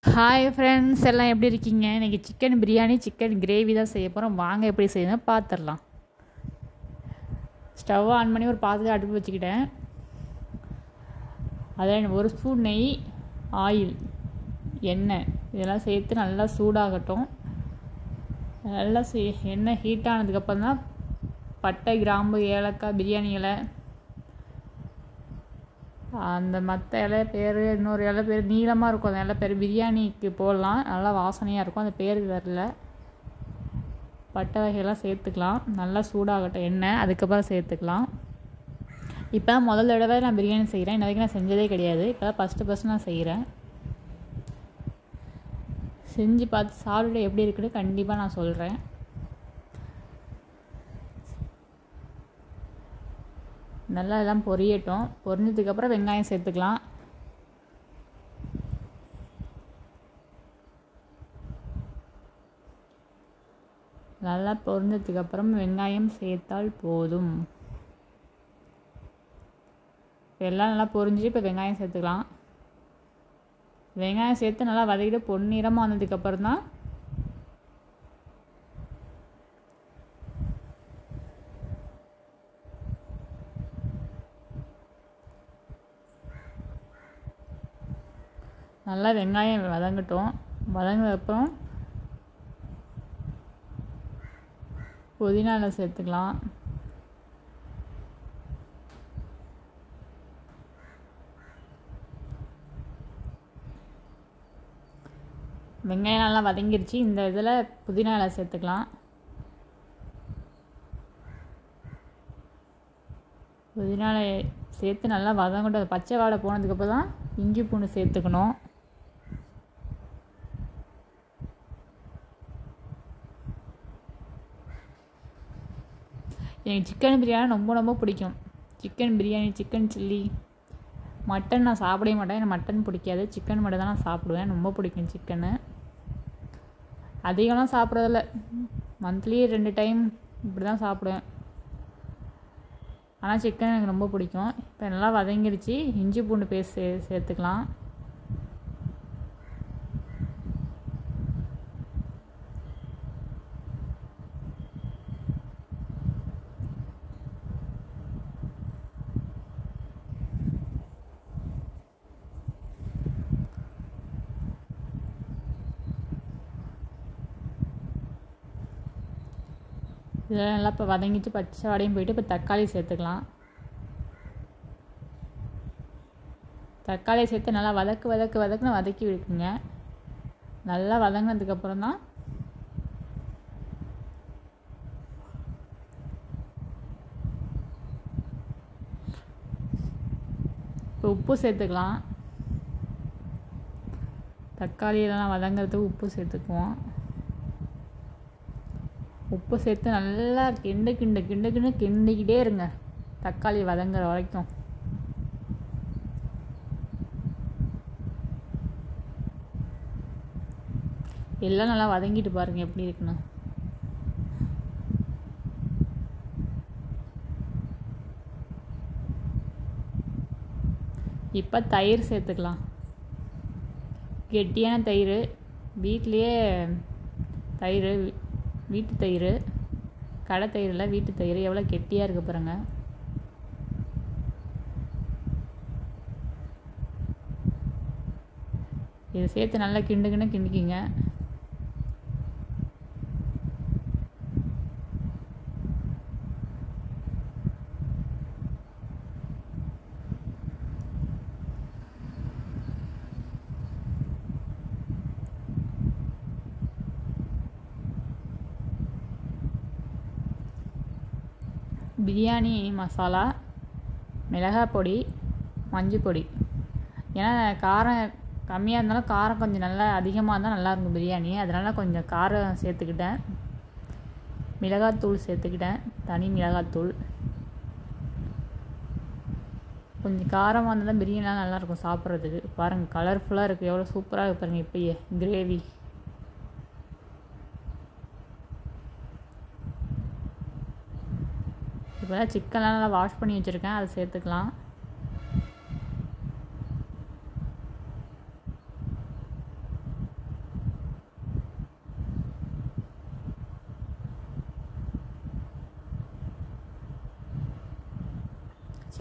hi friends எல்லாம் எப்படி இருக்கீங்க இன்றைக்கி சிக்கன் பிரியாணி சிக்கன் கிரேவி தான் செய்ய போகிறோம் வாங்க எப்படி செய்யணும் பார்த்துடலாம் ஸ்டவ் ஆன் பண்ணி ஒரு பாத்திரம் அடுப்பு வச்சுக்கிட்டேன் அதில் ஒரு ஸ்பூன் நெய் ஆயில் எண்ணெய் இதெல்லாம் சேர்த்து நல்லா சூடாகட்டும் நல்லா சே எண்ணெய் ஹீட் ஆனதுக்கப்புறம் தான் பட்டை கிராம்பு ஏலக்காய் பிரியாணி இலை அந்த மற்ற இலை பேர் இன்னொரு இலை பேர் நீளமாக இருக்கும் அந்த இலை பேர் பிரியாணிக்கு போடலாம் நல்லா வாசனையாக இருக்கும் அந்த பேர் வரல பட்டை வகையெல்லாம் சேர்த்துக்கலாம் நல்லா சூடாகட்டும் எண்ணெய் அதுக்கப்புறம் சேர்த்துக்கலாம் இப்போ முதல் தடவை நான் பிரியாணி செய்கிறேன் இன்ன வரைக்கும் நான் செஞ்சதே கிடையாது இப்போ தான் ஃபஸ்ட்டு ஃபஸ்ட்டு நான் செய்கிறேன் செஞ்சு பார்த்து சாப்பிட்டு எப்படி இருக்குன்னு கண்டிப்பாக நான் சொல்கிறேன் நல்லா எல்லாம் பொரியட்டும் பொரிஞ்சதுக்கப்புறம் வெங்காயம் சேர்த்துக்கலாம் நல்லா பொரிஞ்சதுக்கப்புறம் வெங்காயம் சேர்த்தால் போதும் எல்லாம் நல்லா பொரிஞ்சு இப்போ வெங்காயம் சேர்த்துக்கலாம் வெங்காயம் சேர்த்து நல்லா வதக்கிட்டு பொன்னிறமாக வந்ததுக்கப்புறம் தான் நல்லா வெங்காயம் வதங்கட்டும் வதங்கினதுக்கப்புறம் புதினால சேர்த்துக்கலாம் வெங்காயம் நல்லா வதங்கிருச்சு இந்த இதில் புதினா இலை சேர்த்துக்கலாம் புதினா இலை சேர்த்து நல்லா வதங்கட்டும் அது பச்சை வாடை போனதுக்கப்புறம் தான் இஞ்சி பூண்டு சேர்த்துக்கணும் எனக்கு சிக்கன் பிரியாணி ரொம்ப ரொம்ப பிடிக்கும் chicken biryani chicken chilli mutton நான் சாப்பிடவே மாட்டேன் எனக்கு மட்டன் பிடிக்காது சிக்கன் மட்டும் தான் நான் சாப்பிடுவேன் ரொம்ப பிடிக்கும் சிக்கனு அதிகம்லாம் சாப்பிட்றதில்ல மந்த்லி ரெண்டு டைம் இப்படி தான் சாப்பிடுவேன் ஆனால் சிக்கன் எனக்கு ரொம்ப பிடிக்கும் இப்போ நல்லா வதங்கிருச்சு இஞ்சி பூண்டு பேஸ்ட் சே சேர்த்துக்கலாம் இதெல்லாம் நல்லா இப்போ வதங்கிட்டு பச்சை வாடையும் போயிட்டு இப்போ தக்காளி சேர்த்துக்கலாம் தக்காளியை சேர்த்து நல்லா வதக்கு வதக்கு வதக்குன்னு வதக்கி விடுக்குங்க நல்லா வதங்கினதுக்கப்புறம் தான் இப்போ உப்பு சேர்த்துக்கலாம் தக்காளி இதெல்லாம் வதங்கிறதுக்கு உப்பு சேர்த்துக்குவோம் உப்பு சேர்த்து நல்லா கிண்டு கிண்டு கிண்டு கிண்டு கிண்டிக்கிட்டே இருங்க தக்காளி வதங்குற வரைக்கும் எல்லாம் நல்லா வதங்கிட்டு பாருங்க எப்படி இருக்குன்னு இப்போ தயிர் சேர்த்துக்கலாம் கெட்டியான தயிர் வீட்லேயே தயிர் வீட்டு தயிர் கடை தயிரில் வீட்டு தயிர் எவ்வளோ கெட்டியாக இருக்கு பாருங்க இதை சேர்த்து நல்லா கிண்டு கிண்டு கிண்டிக்கிங்க பிரியாணி மசாலா மிளகாய் பொடி மஞ்சள் பொடி ஏன்னா காரம் கம்மியாக இருந்தாலும் காரம் கொஞ்சம் நல்லா அதிகமாக இருந்தால் நல்லாயிருக்கும் பிரியாணி அதனால் கொஞ்சம் காரம் சேர்த்துக்கிட்டேன் மிளகாத்தூள் சேர்த்துக்கிட்டேன் தனி மிளகாத்தூள் கொஞ்சம் காரமாக இருந்தால் தான் பிரியாணிலாம் நல்லாயிருக்கும் சாப்பிட்றதுக்கு பாருங்கள் கலர்ஃபுல்லாக இருக்குது எவ்வளோ சூப்பராக இருக்கு பாருங்கள் இப்போயே கிரேவி இப்போ தான் சிக்கன்லாம் நல்லா வாஷ் பண்ணி வச்சுருக்கேன் அதை சேர்த்துக்கலாம்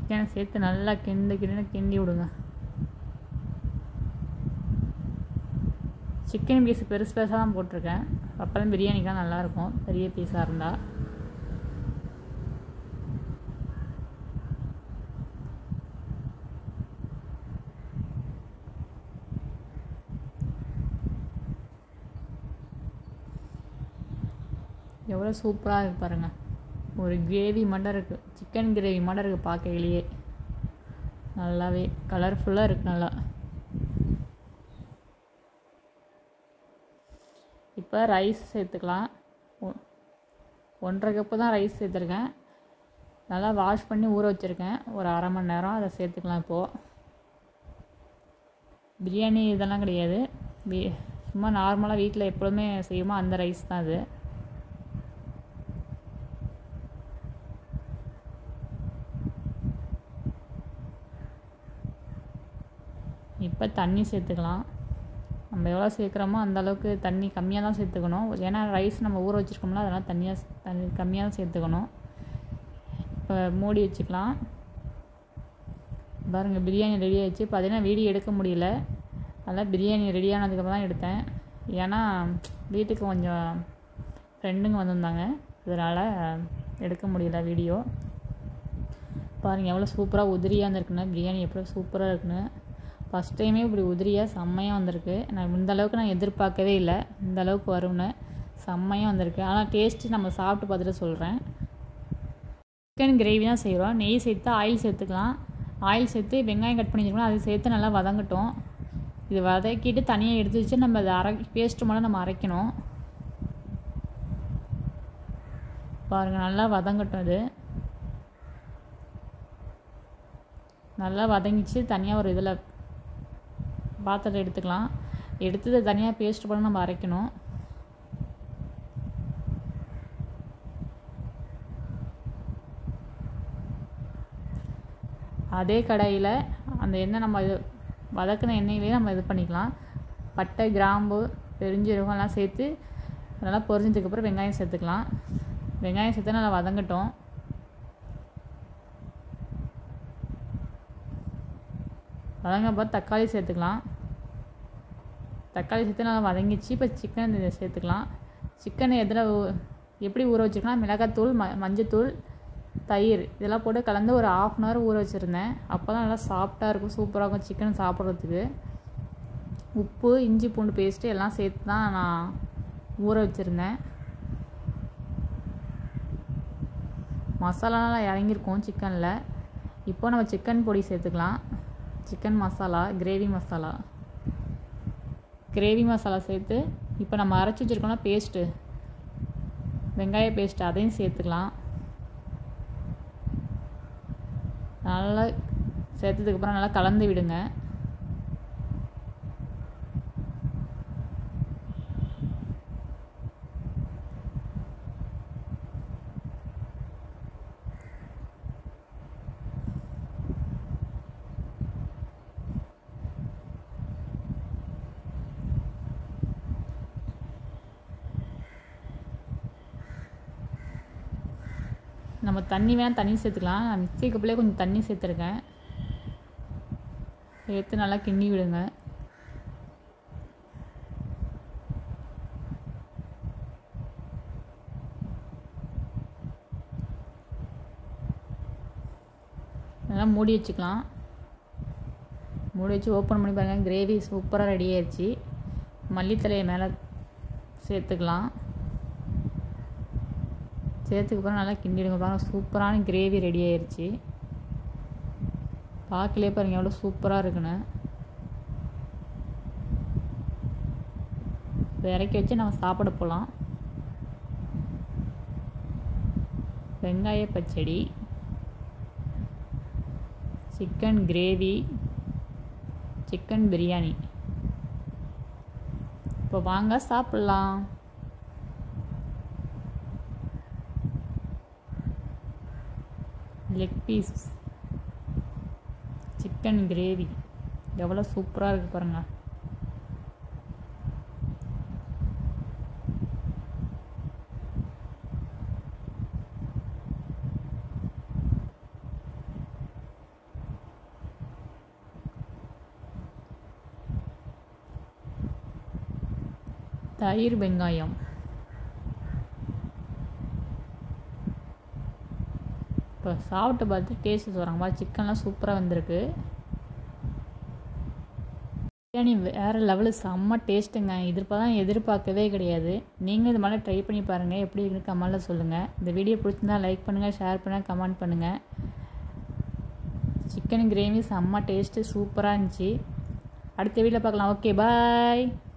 சிக்கனை சேர்த்து நல்லா கிண்டு கிண்டு கிண்டி விடுங்க சிக்கன் பீஸ் பெருசு பெருசாக தான் போட்டிருக்கேன் அப்போ தான் பிரியாணிக்கெலாம் நல்லாயிருக்கும் பெரிய பீஸாக இருந்தால் எவ்வளோ சூப்பராக இருக்கு பாருங்க ஒரு கிரேவி மட்டும் இருக்குது சிக்கன் கிரேவி மட்டும் இருக்குது பார்க்கையிலேயே நல்லாவே கலர்ஃபுல்லாக இருக்குது நல்லா இப்போ ரைஸ் சேர்த்துக்கலாம் ஒ- ஒன்றரை கப்பு தான் ரைஸ் சேர்த்துருக்கேன் நல்லா வாஷ் பண்ணி ஊற வச்சுருக்கேன் ஒரு அரை மணி நேரம் அதை சேர்த்துக்கலாம் இப்போது பிரியாணி இதெல்லாம் கிடையாது பி சும்மா நார்மலாக வீட்டில் எப்பொழுதுமே செய்யுமோ அந்த ரைஸ் தான் அது இப்போ தண்ணி சேர்த்துக்கலாம் நம்ம எவ்வளோ சேர்க்குறோமோ அந்த அளவுக்கு தண்ணி கம்மியாக தான் சேர்த்துக்கணும் ஏன்னா ரைஸ் நம்ம ஊற வச்சுருக்கோம்ல அதெல்லாம் தண்ணியாக தண்ணி கம்மியாக தான் சேர்த்துக்கணும் இப்போ மூடி வச்சுக்கலாம் பாருங்க பிரியாணி ரெடி ஆயிடுச்சு பார்த்தீங்கன்னா வீடியோ எடுக்க முடியல அதெல்லாம் பிரியாணி ரெடி ஆனதுக்கப்புறம் தான் எடுத்தேன் ஏன்னா வீட்டுக்கு கொஞ்சம் ஃப்ரெண்டுங்க வந்திருந்தாங்க அதனால் எடுக்க முடியல வீடியோ பாருங்கள் எவ்வளோ சூப்பராக உதிரியாக இருந்திருக்குன்னு பிரியாணி எவ்வளோ சூப்பராக இருக்குன்னு ஃபஸ்ட் டைமே இப்படி உதிரியாக செம்மையாக வந்திருக்கு நான் இந்த அளவுக்கு நான் எதிர்பார்க்கவே இல்லை இந்த அளவுக்கு வரும்னு செம்மையாக வந்திருக்கு ஆனால் டேஸ்ட்டு நம்ம சாப்பிட்டு பார்த்துட்டு சொல்கிறேன் சிக்கன் கிரேவி தான் செய்கிறோம் நெய் சேர்த்து ஆயில் சேர்த்துக்கலாம் ஆயில் சேர்த்து வெங்காயம் கட் பண்ணி வச்சுக்கணும் அதை சேர்த்து நல்லா வதங்கட்டும் இது வதக்கிட்டு தனியாக எடுத்து வச்சு நம்ம அதை அரை பேஸ்ட்டு மட்டும் நம்ம அரைக்கணும் பாருங்கள் நல்லா வதங்கட்டும் இது நல்லா வதங்கிச்சு தனியாக ஒரு இதில் பாத்திரத்தை எடுத்துக்கலாம் எடுத்து தனியாக பேஸ்ட் பண்ணி நம்ம அரைக்கணும் அதே கடாயில் அந்த எண்ணெய் நம்ம இது வதக்கின எண்ணெயிலே நம்ம இது பண்ணிக்கலாம் பட்டை கிராம்பு பெருஞ்சீரகம் எல்லாம் சேர்த்து நல்லா பொரிஞ்சதுக்கப்புறம் வெங்காயம் சேர்த்துக்கலாம் வெங்காயம் சேர்த்து நல்லா வதங்கட்டும் வதங்கப்போ தக்காளி சேர்த்துக்கலாம் தக்காளி சேர்த்து நல்லா வதங்கிச்சு இப்போ சிக்கன் இதை சேர்த்துக்கலாம் சிக்கனை எதில் ஊ- எப்படி ஊற வச்சுருக்கலாம் மிளகாத்தூள் ம மஞ்சத்தூள் தயிர் இதெல்லாம் போட்டு கலந்து ஒரு ஆஃப் அன் ஹவர் ஊற வச்சுருந்தேன் அப்போ தான் நல்லா சாஃப்டாக இருக்கும் சூப்பராக இருக்கும் சிக்கன் சாப்பிட்றதுக்கு உப்பு இஞ்சி பூண்டு பேஸ்ட்டு எல்லாம் சேர்த்து தான் நான் ஊற வச்சுருந்தேன் மசாலாலாம் இறங்கியிருக்கும் சிக்கனில் இப்போ நம்ம சிக்கன் பொடி சேர்த்துக்கலாம் chicken masala gravy masala gravy masala சேர்த்து இப்போ நம்ம அரைச்சி வச்சுருக்கோம்னா பேஸ்ட்டு வெங்காய பேஸ்ட் அதையும் சேர்த்துக்கலாம் நல்லா சேர்த்ததுக்கப்புறம் நல்லா கலந்து விடுங்க நம்ம தண்ணி வேணால் தண்ணி சேர்த்துக்கலாம் நான் மிக்ஸி கப்பிலே கொஞ்சம் தண்ணி சேர்த்துருக்கேன் சேர்த்து நல்லா கிண்டி விடுங்க நல்லா மூடி வச்சுக்கலாம் மூடி வச்சு ஓப்பன் பண்ணி பாருங்கள் கிரேவி சூப்பராக ரெடி ஆயிடுச்சு மல்லித்தலையை மேலே சேர்த்துக்கலாம் சேர்த்துக்கப்புறம் நல்லா கிண்டிடுங்க பாருங்க சூப்பரான கிரேவி ரெடி ஆயிருச்சு பார்க்கலே பாருங்க எவ்வளோ சூப்பராக இருக்குன்னு இதை இறக்கி வச்சு நம்ம சாப்பிட போகலாம் வெங்காய பச்சடி சிக்கன் கிரேவி சிக்கன் பிரியாணி இப்போ வாங்க சாப்பிட்லாம் லெக் பீஸ் சிக்கன் கிரேவி எவ்வளோ சூப்பராக இருக்குது பாருங்கள் தயிர் வெங்காயம் இப்போ சாப்பிட்டு பார்த்து டேஸ்ட் சொல்கிறாங்க மாதிரி சிக்கன்லாம் சூப்பராக வந்திருக்கு பிரியாணி வேறு லெவலு செம்ம டேஸ்ட்டுங்க எதிர்ப்பா தான் எதிர்பார்க்கவே கிடையாது நீங்கள் இது மாதிரி ட்ரை பண்ணி பாருங்கள் எப்படி இருக்குன்னு கமெண்டில் சொல்லுங்கள் இந்த வீடியோ பிடிச்சிருந்தா லைக் பண்ணுங்கள் ஷேர் பண்ணுங்கள் கமெண்ட் பண்ணுங்கள் சிக்கன் கிரேவி செம்ம டேஸ்ட்டு சூப்பராக இருந்துச்சு அடுத்த வீடியோவில் பார்க்கலாம் ஓகே பாய்